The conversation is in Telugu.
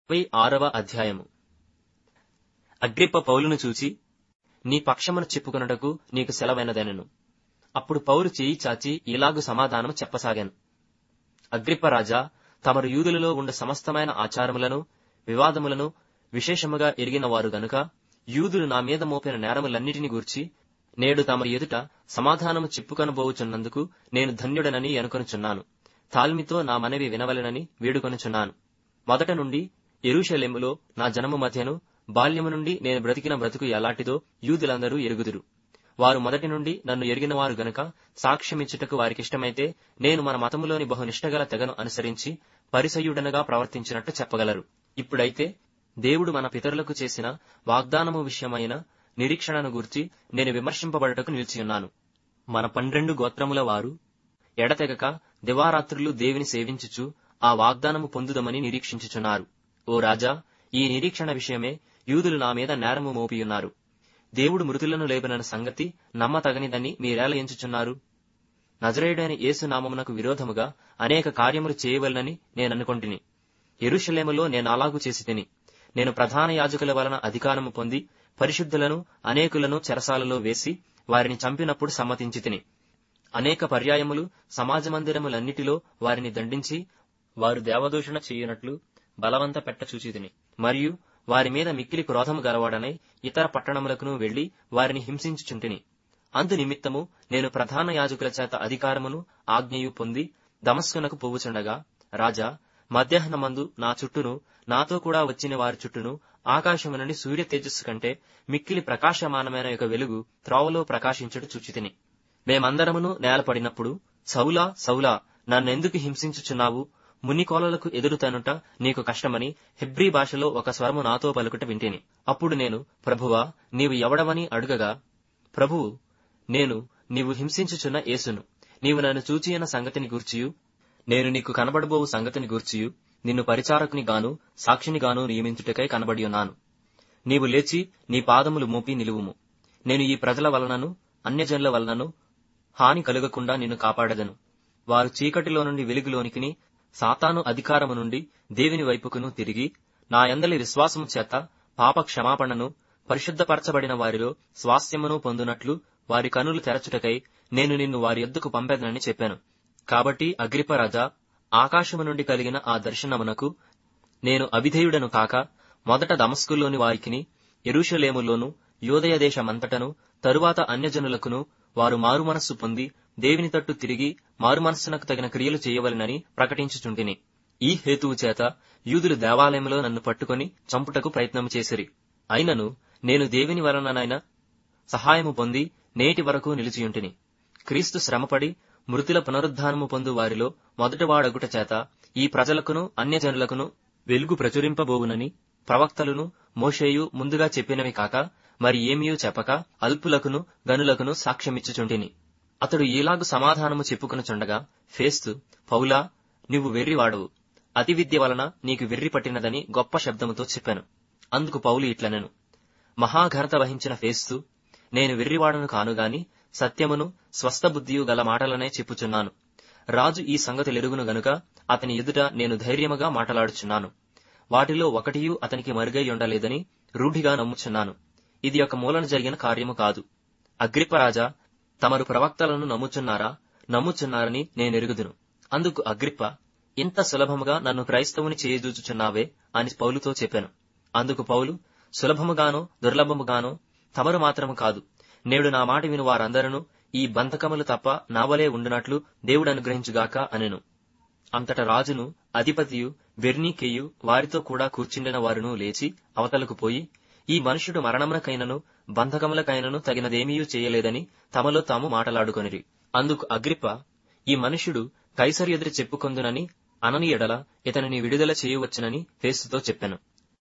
ఇరవై ఆరవ అధ్యాయము అగ్రిప్ప పౌలును చూచి నీ పక్షమును చెప్పుకొనుటకు నీకు సెలవైనదనెను అప్పుడు పౌలు చేయి చాచి ఇలాగు సమాధానం చెప్పసాగాను అగ్రిప్ప రాజా తమరు యూదులలో ఉండ సమస్తమైన ఆచారములను వివాదములను విశేషముగా ఎరిగిన వారు గనుక యూదులు నా మీద మోపిన నేరములన్నిటిని గూర్చి నేడు తమరి ఎదుట సమాధానము చెప్పుకొనబోవుచున్నందుకు నేను ధన్యుడనని అనుకొనుచున్నాను తాల్మితో నా మనవి వినవలెనని వేడుకొనుచున్నాను మొదట నుండి ఎరుషలేములో నా జనము మధ్యను బాల్యము నుండి నేను బ్రతికిన బ్రతుకు ఎలాంటిదో యూదులందరూ ఎరుగుదురు వారు మొదటి నుండి నన్ను ఎరిగిన వారు గనుక సాక్ష్యమిచ్చుటకు వారికిష్టమైతే నేను మన మతములోని బహునిష్టగల తెగను అనుసరించి పరిసయుడనగా ప్రవర్తించినట్టు చెప్పగలరు ఇప్పుడైతే దేవుడు మన పితరులకు చేసిన వాగ్దానము విషయమైన నిరీక్షణను గూర్చి నేను విమర్శింపబడటకు నిలిచియున్నాను మన పన్నెండు గోత్రముల వారు ఎడతెగక దివారాత్రులు దేవిని సేవించుచు ఆ వాగ్దానము పొందుదమని నిరీక్షించుచున్నారు ఓ రాజా ఈ నిరీక్షణ విషయమే యూదులు నా మీద నేరము మోపియున్నారు దేవుడు మృతులను లేపనన్న సంగతి నమ్మతగనిదని మీరేల ఎంచుచున్నారు నజరేయుడైన యేసు నామమునకు విరోధముగా అనేక కార్యములు చేయవలనని నేననుకొంటిని ఎరుషలేములో నేను అలాగు చేసి తిని నేను ప్రధాన యాజకుల వలన అధికారము పొంది పరిశుద్ధులను అనేకులను చెరసాలలో వేసి వారిని చంపినప్పుడు సమ్మతించి తిని అనేక పర్యాయములు సమాజ మందిరములన్నిటిలో వారిని దండించి వారు దేవదూషణ చేయునట్లు బలవంత పెట్ట చూచితిని మరియు వారి మీద మిక్కిలి క్రోధము గలవాడనై ఇతర పట్టణములకును వెళ్లి వారిని హింసించుచుంటిని అందు నిమిత్తము నేను ప్రధాన యాజకుల చేత అధికారమును ఆజ్ఞయు పొంది దమస్కునకు పోవుచుండగా రాజా మధ్యాహ్నమందు నా చుట్టూను నాతో కూడా వచ్చిన వారి చుట్టూను ఆకాశము నుండి సూర్య తేజస్సు కంటే మిక్కిలి ప్రకాశమానమైన యొక్క వెలుగు త్రోవలో ప్రకాశించుట చూచితిని మేమందరమును నేలపడినప్పుడు సౌలా సౌలా నన్నెందుకు హింసించుచున్నావు మునికోలలకు ఎదురుతనుట నీకు కష్టమని హెబ్రీ భాషలో ఒక స్వరము నాతో పలుకుట వింటిని అప్పుడు నేను ప్రభువా నీవు ఎవడవని అడుగగా ప్రభువు నేను నీవు హింసించుచున్న యేసును నీవు నన్ను చూచియన సంగతిని గూర్చియు నేను నీకు కనబడబోవు సంగతిని గూర్చియు నిన్ను పరిచారకుని గాను సాక్షిని గాను నియమించుటకై కనబడి ఉన్నాను నీవు లేచి నీ పాదములు మోపి నిలువుము నేను ఈ ప్రజల వలనను అన్యజనుల వలనను హాని కలుగకుండా నిన్ను కాపాడదను వారు చీకటిలో నుండి వెలుగులోనికిని సాతాను అధికారము నుండి దేవుని వైపుకును తిరిగి నా యందలి విశ్వాసము చేత పాప క్షమాపణను పరిశుద్ధపరచబడిన వారిలో స్వాస్థ్యమును పొందునట్లు వారి కనులు తెరచుటకై నేను నిన్ను వారి ఎద్దుకు పంపేదనని చెప్పాను కాబట్టి అగ్రిపరాజా ఆకాశము నుండి కలిగిన ఆ దర్శనమునకు నేను అవిధేయుడను కాక మొదట దమస్కుల్లోని వారికిని ఎరుషలేములోను యోదయ దేశమంతటను తరువాత అన్యజనులకును వారు మారుమనస్సు పొంది దేవుని తట్టు తిరిగి మారుమనస్సునకు తగిన క్రియలు చేయవలెనని ప్రకటించుచుంటిని ఈ హేతువు చేత యూదులు దేవాలయంలో నన్ను పట్టుకొని చంపుటకు ప్రయత్నము చేసిరి అయినను నేను దేవుని వలననైన సహాయము పొంది నేటి వరకు నిలిచియుంటిని క్రీస్తు శ్రమపడి మృతుల పునరుద్ధానము పొందు వారిలో మొదటివాడగుట చేత ఈ ప్రజలకును అన్యజనులకును వెలుగు ప్రచురింపబోవునని ప్రవక్తలును మోషేయు ముందుగా చెప్పినవి కాక మరి ఏమీయూ చెప్పక అల్పులకును గనులకును సాక్ష్యమిచ్చుచుంటిని అతడు ఈలాగు సమాధానము చెప్పుకొనుచుండగా ఫేస్తు పౌలా నువ్వు వెర్రివాడవు అతి విద్య వలన నీకు వెర్రి పట్టినదని గొప్ప శబ్దముతో చెప్పాను అందుకు పౌలు ఇట్లనెను మహాఘనత వహించిన ఫేస్తు నేను వెర్రివాడను కానుగాని సత్యమును స్వస్థబుద్ధియు గల మాటలనే చెప్పుచున్నాను రాజు ఈ సంగతులెరుగును గనుక అతని ఎదుట నేను ధైర్యముగా మాటలాడుచున్నాను వాటిలో ఒకటియూ అతనికి మరుగై ఉండలేదని రూఢిగా నమ్ముచున్నాను ఇది ఒక మూలన జరిగిన కార్యము కాదు అగ్రిప్పరాజా తమరు ప్రవక్తలను నమ్ముచున్నారా నమ్ముచున్నారని నేనెరుగుదును అందుకు అగ్రిప్ప ఇంత సులభముగా నన్ను క్రైస్తవుని చేయజూచుచున్నావే అని పౌలుతో చెప్పాను అందుకు పౌలు సులభముగానో దుర్లభముగానో తమరు మాత్రము కాదు నేడు నా మాట విను వారందరూ ఈ బంధకములు తప్ప నావలే ఉండునట్లు దేవుడు అనుగ్రహించుగాక అనెను అంతట రాజును అధిపతియు వెర్నీకేయు వారితో కూడా కూర్చుండిన వారును లేచి అవతలకు పోయి ఈ మనుషుడు మరణమునకైనను బంధకములకైనను తగినదేమీయూ చేయలేదని తమలో తాము మాటలాడుకొనిరి అందుకు అగ్రిప్ప ఈ మనుషుడు కైసరు ఎదురు చెప్పుకొందునని అనని ఎడల ఇతనిని విడుదల చేయవచ్చునని ఫేస్తుతో చెప్పాను